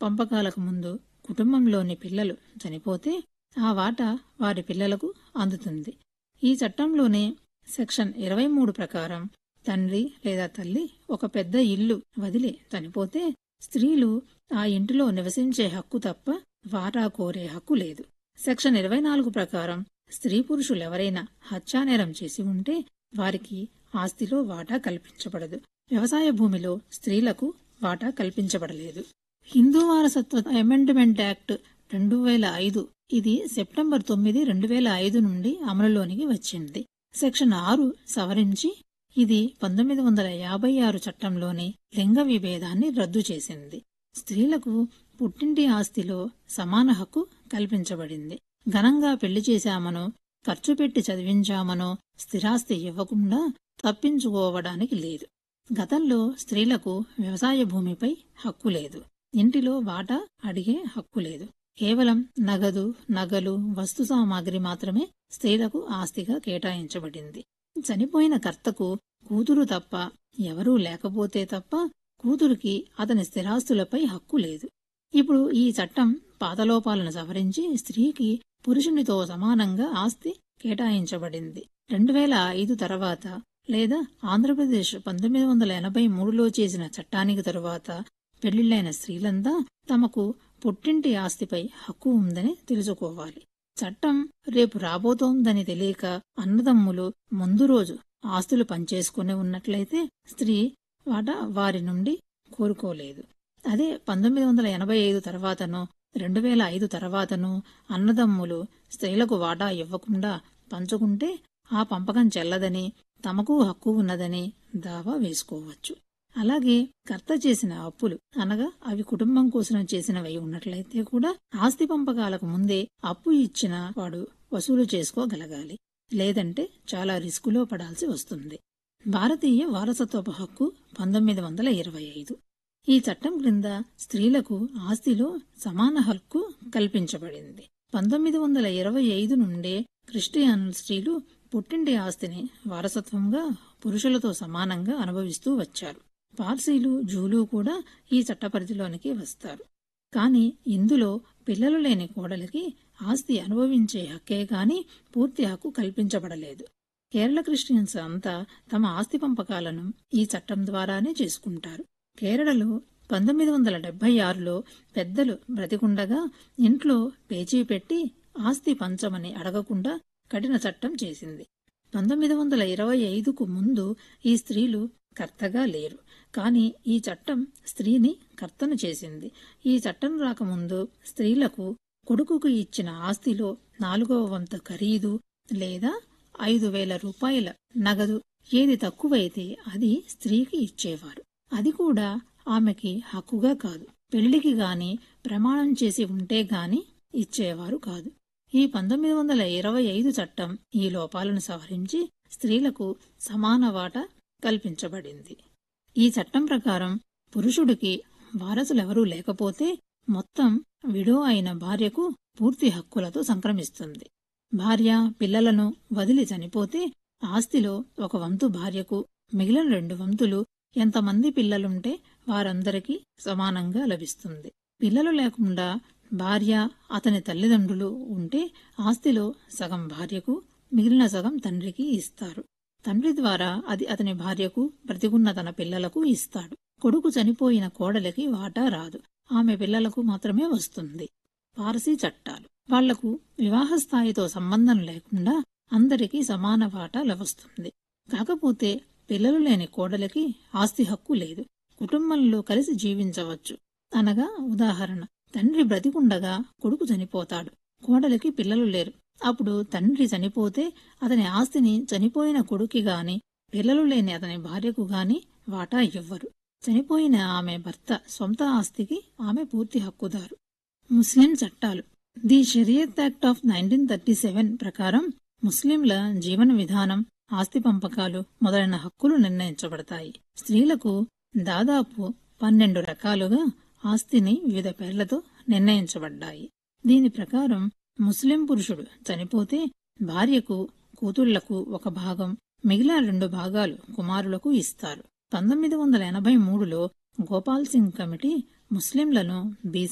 పంపకాలకు ముందు కుటుంబంలోని పిల్లలు చనిపోతే ఆ వాటా వారి పిల్లలకు అందుతుంది ఈ చట్టంలోనే సెక్షన్ ఇరవై మూడు ప్రకారం తండ్రి లేదా తల్లి ఒక పెద్ద ఇల్లు వదిలి చనిపోతే స్త్రీలు ఆ ఇంటిలో నివసించే హక్కు తప్ప వాటా కోరే హక్కు లేదు సెక్షన్ ఇరవై నాలుగు ప్రకారం స్త్రీ పురుషులెవరైనా హత్యానేరం చేసి ఉంటే వారికి ఆస్తిలో వాటా కల్పించబడదు వ్యవసాయ భూమిలో స్త్రీలకు వాటా కల్పించబడలేదు హిందూ వారసత్వ అమెండ్మెంట్ యాక్ట్ రెండు వేల ఐదు ఇది సెప్టెంబర్ తొమ్మిది రెండు వేల ఐదు నుండి అమలులోనికి వచ్చింది సెక్షన్ ఆరు సవరించి ఇది పంతొమ్మిది వందల యాభై ఆరు చట్టంలోని లింగ విభేదాన్ని రద్దు చేసింది స్త్రీలకు పుట్టింటి ఆస్తిలో సమాన హక్కు కల్పించబడింది ఘనంగా పెళ్లి చేశామనో ఖర్చు పెట్టి చదివించామనో స్థిరాస్తి ఇవ్వకుండా తప్పించుకోవడానికి లేదు గతంలో స్త్రీలకు వ్యవసాయ భూమిపై హక్కు లేదు ఇంటిలో వాటా అడిగే హక్కు లేదు కేవలం నగదు నగలు వస్తు సామాగ్రి మాత్రమే స్త్రీలకు ఆస్తిగా కేటాయించబడింది చనిపోయిన కర్తకు కూతురు తప్ప ఎవరూ లేకపోతే తప్ప కూతురికి అతని స్థిరాస్తులపై హక్కు లేదు ఇప్పుడు ఈ చట్టం పాతలోపాలను సవరించి స్త్రీకి పురుషునితో సమానంగా ఆస్తి కేటాయించబడింది రెండు వేల ఐదు తర్వాత లేదా ఆంధ్రప్రదేశ్ పంతొమ్మిది వందల ఎనభై మూడులో చేసిన చట్టానికి తరువాత పెళ్లిళ్లైన స్త్రీలంతా తమకు పుట్టింటి ఆస్తిపై హక్కు ఉందని తెలుసుకోవాలి చట్టం రేపు రాబోతోందని తెలియక అన్నదమ్ములు ముందు రోజు ఆస్తులు పంచేసుకుని ఉన్నట్లయితే స్త్రీ వాటా వారి నుండి కోరుకోలేదు అదే పంతొమ్మిది వందల ఎనభై ఐదు తర్వాతనో రెండు వేల ఐదు తర్వాతనో అన్నదమ్ములు స్త్రీలకు వాటా ఇవ్వకుండా పంచుకుంటే ఆ పంపకం చెల్లదని తమకు హక్కు ఉన్నదని దావా వేసుకోవచ్చు అలాగే కర్త చేసిన అప్పులు అనగా అవి కుటుంబం కోసం చేసినవి ఉన్నట్లయితే కూడా ఆస్తి పంపకాలకు ముందే అప్పు ఇచ్చిన వాడు వసూలు చేసుకోగలగాలి లేదంటే చాలా రిస్కులో పడాల్సి వస్తుంది భారతీయ వారసత్వపు హక్కు పంతొమ్మిది వందల ఇరవై ఐదు ఈ చట్టం క్రింద స్త్రీలకు ఆస్తిలో సమాన హక్కు కల్పించబడింది పంతొమ్మిది వందల ఇరవై ఐదు నుండే క్రిస్టియన్ స్త్రీలు పుట్టింటి ఆస్తిని వారసత్వంగా పురుషులతో సమానంగా అనుభవిస్తూ వచ్చారు పార్సీలు జూలు కూడా ఈ చట్ట పరిధిలోనికి వస్తారు కానీ ఇందులో పిల్లలు లేని కోడలికి ఆస్తి అనుభవించే హక్కే గాని పూర్తి హక్కు కల్పించబడలేదు కేరళ క్రిస్టియన్స్ అంతా తమ ఆస్తి పంపకాలను ఈ చట్టం ద్వారానే చేసుకుంటారు కేరళలో పంతొమ్మిది వందల డెబ్బై ఆరులో పెద్దలు బ్రతికుండగా ఇంట్లో పేచీ పెట్టి ఆస్తి పంచమని అడగకుండా కఠిన చట్టం చేసింది పంతొమ్మిది వందల ఇరవై ఐదుకు ముందు ఈ స్త్రీలు కర్తగా లేరు కానీ ఈ చట్టం స్త్రీని కర్తను చేసింది ఈ చట్టం రాకముందు స్త్రీలకు కొడుకుకు ఇచ్చిన ఆస్తిలో నాలుగవ వంతు ఖరీదు లేదా ఐదు వేల రూపాయల నగదు ఏది తక్కువైతే అది స్త్రీకి ఇచ్చేవారు అది కూడా ఆమెకి హక్కుగా కాదు పెళ్లికి గాని ప్రమాణం చేసి ఉంటే గాని ఇచ్చేవారు కాదు ఈ పంతొమ్మిది వందల ఇరవై ఐదు చట్టం ఈ లోపాలను సవరించి స్త్రీలకు సమాన వాటా కల్పించబడింది ఈ చట్టం ప్రకారం పురుషుడికి వారసులెవరూ లేకపోతే మొత్తం విడో అయిన భార్యకు పూర్తి హక్కులతో సంక్రమిస్తుంది భార్య పిల్లలను వదిలి చనిపోతే ఆస్తిలో ఒక వంతు భార్యకు మిగిలిన రెండు వంతులు ఎంతమంది పిల్లలుంటే వారందరికీ సమానంగా లభిస్తుంది పిల్లలు లేకుండా భార్య అతని తల్లిదండ్రులు ఉంటే ఆస్తిలో సగం భార్యకు మిగిలిన సగం తండ్రికి ఇస్తారు తండ్రి ద్వారా అది అతని భార్యకు బ్రతికున్న తన పిల్లలకు ఇస్తాడు కొడుకు చనిపోయిన కోడలికి వాటా రాదు ఆమె పిల్లలకు మాత్రమే వస్తుంది పారసీ చట్టాలు వాళ్లకు వివాహ స్థాయితో సంబంధం లేకుండా అందరికీ సమాన వాటా లభిస్తుంది కాకపోతే పిల్లలు లేని కోడలికి ఆస్తి హక్కు లేదు కుటుంబంలో కలిసి జీవించవచ్చు అనగా ఉదాహరణ తండ్రి బ్రతికుండగా కొడుకు చనిపోతాడు కోడలికి పిల్లలు లేరు అప్పుడు తండ్రి చనిపోతే అతని ఆస్తిని చనిపోయిన కొడుకి గాని పిల్లలు లేని అతని భార్యకు గాని వాటా ఇవ్వరు చనిపోయిన ఆమె భర్త సొంత ఆస్తికి ఆమె పూర్తి హక్కుదారు ముస్లిం చట్టాలు the Shariat act of nineteen thirty seven ప్రకారం ముస్లింల జీవన విధానం ఆస్తి పంపకాలు మొదలైన హక్కులు నిర్ణయించబడతాయి స్త్రీలకు దాదాపు పన్నెండు రకాలుగా ఆస్తిని వివిధ పేర్లతో నిర్ణయించబడ్డాయి దీని ప్రకారం ముస్లిం పురుషుడు చనిపోతే భార్యకు కూతుళ్లకు ఒక భాగం మిగిలిన రెండు భాగాలు కుమారులకు ఇస్తారు పంతొమ్మిది వందల ఎనభై మూడులో గోపాల్ సింగ్ కమిటీ ముస్లింలను బీసీ